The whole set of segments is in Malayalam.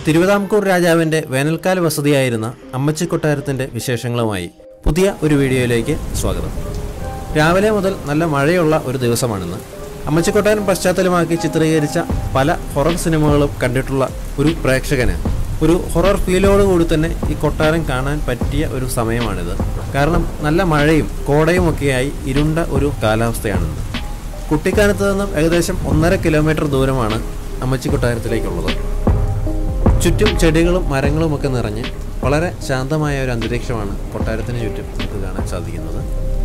തിരുവിതാംകൂർ രാജാവിന്റെ വേനൽക്കാല വസതിയായിരുന്ന അമ്മച്ചി കൊട്ടാരത്തിന്റെ വിശേഷങ്ങളുമായി പുതിയ ഒരു വീഡിയോയിലേക്ക് സ്വാഗതം രാവിലെ മുതൽ നല്ല മഴയുള്ള ഒരു ദിവസമാണിന്ന് അമ്മച്ചി കൊട്ടാരം പശ്ചാത്തലമാക്കി ചിത്രീകരിച്ച പല ഹൊറർ സിനിമകളും കണ്ടിട്ടുള്ള ഒരു പ്രേക്ഷകന് ഒരു ഹൊറർ ഫീലോടുകൂടി തന്നെ ഈ കൊട്ടാരം കാണാൻ പറ്റിയ ഒരു സമയമാണിത് കാരണം നല്ല മഴയും കോടയും ഒക്കെയായി ഇരുണ്ട ഒരു കാലാവസ്ഥയാണിന്ന് കുട്ടിക്കാനത്ത് നിന്നും ഏകദേശം ഒന്നര കിലോമീറ്റർ ദൂരമാണ് അമ്മച്ചി കൊട്ടാരത്തിലേക്കുള്ളത് ചുറ്റും ചെടികളും മരങ്ങളും ഒക്കെ നിറഞ്ഞ് വളരെ ശാന്തമായ ഒരു അന്തരീക്ഷമാണ് കൊട്ടാരത്തിന് ചുറ്റും നമുക്ക് കാണാൻ സാധിക്കുന്നത്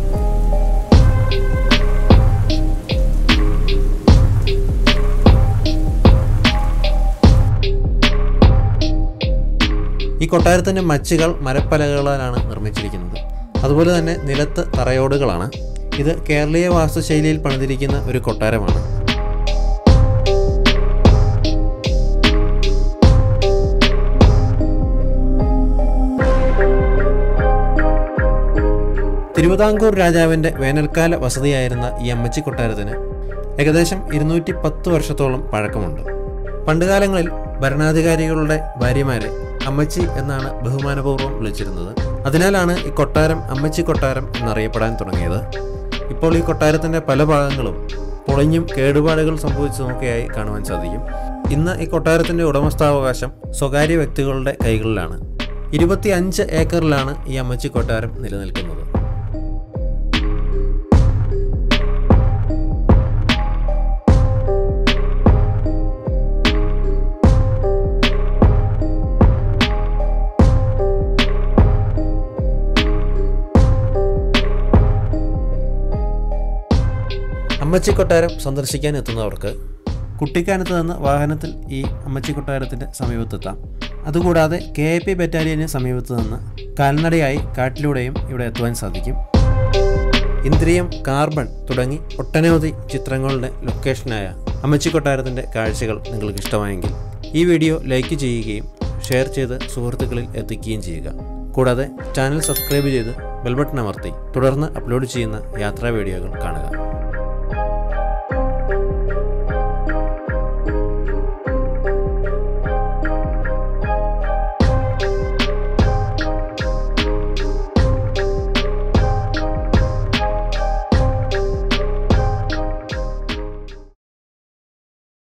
ഈ കൊട്ടാരത്തിൻ്റെ മച്ചുകൾ മരപ്പലകളാലാണ് നിർമ്മിച്ചിരിക്കുന്നത് അതുപോലെ തന്നെ നിലത്ത് തറയോടുകളാണ് ഇത് കേരളീയ വാസ്തുശൈലിയിൽ പണിതിരിക്കുന്ന ഒരു കൊട്ടാരമാണ് തിരുവിതാംകൂർ രാജാവിൻ്റെ വേനൽക്കാല വസതിയായിരുന്ന ഈ അമ്മച്ചി കൊട്ടാരത്തിന് ഏകദേശം ഇരുന്നൂറ്റി പത്ത് വർഷത്തോളം പഴക്കമുണ്ട് പണ്ടുകാലങ്ങളിൽ ഭരണാധികാരികളുടെ ഭാര്യമാരെ അമ്മച്ചി എന്നാണ് ബഹുമാനപൂർവ്വം വിളിച്ചിരുന്നത് അതിനാലാണ് ഈ കൊട്ടാരം അമ്മച്ചി കൊട്ടാരം എന്നറിയപ്പെടാൻ തുടങ്ങിയത് ഇപ്പോൾ ഈ കൊട്ടാരത്തിൻ്റെ പല ഭാഗങ്ങളും പൊളിഞ്ഞും കേടുപാടുകൾ സംഭവിച്ചതുമൊക്കെയായി കാണുവാൻ സാധിക്കും ഇന്ന് ഈ കൊട്ടാരത്തിൻ്റെ ഉടമസ്ഥാവകാശം സ്വകാര്യ വ്യക്തികളുടെ കൈകളിലാണ് ഇരുപത്തി അഞ്ച് ഏക്കറിലാണ് ഈ അമ്മച്ചി കൊട്ടാരം നിലനിൽക്കുന്നത് അമ്മച്ചി കൊട്ടാരം സന്ദർശിക്കാൻ എത്തുന്നവർക്ക് കുട്ടിക്കാനത്ത് നിന്ന് വാഹനത്തിൽ ഈ അമ്മച്ചി കൊട്ടാരത്തിൻ്റെ സമീപത്തെത്താം അതുകൂടാതെ കെ എ പി ബറ്റാലിയന് സമീപത്ത് നിന്ന് കാൽനടയായി കാട്ടിലൂടെയും ഇവിടെ എത്തുവാൻ സാധിക്കും ഇന്ദ്രിയം കാർബൺ തുടങ്ങി ഒട്ടനവധി ചിത്രങ്ങളുടെ ലൊക്കേഷനായ അമ്മച്ചി കൊട്ടാരത്തിൻ്റെ കാഴ്ചകൾ നിങ്ങൾക്ക് ഇഷ്ടമായെങ്കിൽ ഈ വീഡിയോ ലൈക്ക് ചെയ്യുകയും ഷെയർ ചെയ്ത് സുഹൃത്തുക്കളിൽ എത്തിക്കുകയും ചെയ്യുക കൂടാതെ ചാനൽ സബ്സ്ക്രൈബ് ചെയ്ത് ബെൽബട്ടൺ അമർത്തി തുടർന്ന് അപ്ലോഡ് ചെയ്യുന്ന യാത്രാ വീഡിയോകൾ കാണുക